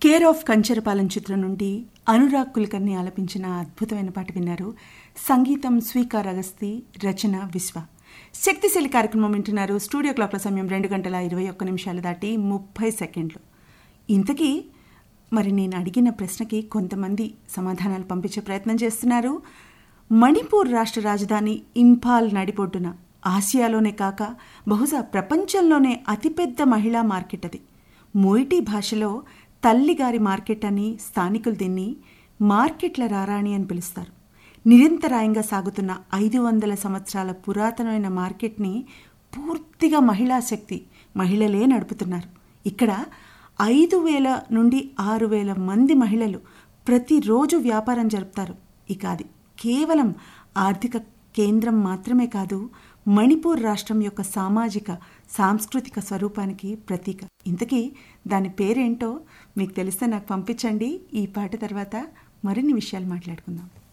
care of Kancharapalem చిత్రం నుండి అనురాగ్ కుల్కర్ని ఆలపించిన అద్భుతమైన పాట విన్నారు సంగీతం స్వీకార్ అగస్తి రచన విశ్వ శక్తిశైలి కార్యక్రమం వింటున్నారు స్టూడియో క్లాక్ల సమయం రెండు గంటల ఇరవై ఒక్క నిమిషాలు దాటి ముప్పై సెకండ్లు ఇంతకీ మరి నేను అడిగిన ప్రశ్నకి కొంతమంది సమాధానాలు పంపించే ప్రయత్నం చేస్తున్నారు మణిపూర్ రాష్ట్ర రాజధాని ఇంఫాల్ నడిపొడ్డున ఆసియాలోనే కాక బహుశా ప్రపంచంలోనే అతిపెద్ద మహిళా మార్కెట్ అది మోయిటీ భాషలో తల్లిగారి మార్కెట్ అని స్థానికులు దీన్ని మార్కెట్ల రారాణి అని పిలుస్తారు నిరంతరాయంగా సాగుతున్న ఐదు వందల సంవత్సరాల పురాతనమైన మార్కెట్ని పూర్తిగా మహిళా శక్తి మహిళలే నడుపుతున్నారు ఇక్కడ ఐదు వేల నుండి ఆరు వేల మంది మహిళలు ప్రతిరోజు వ్యాపారం జరుపుతారు ఇక అది కేవలం ఆర్థిక కేంద్రం మాత్రమే కాదు మణిపూర్ రాష్ట్రం యొక్క సామాజిక సాంస్కృతిక స్వరూపానికి ప్రతీక ఇంతకీ దాని పేరేంటో మీకు తెలిస్తే నాకు పంపించండి ఈ పాట తర్వాత మరిన్ని విషయాలు మాట్లాడుకుందాం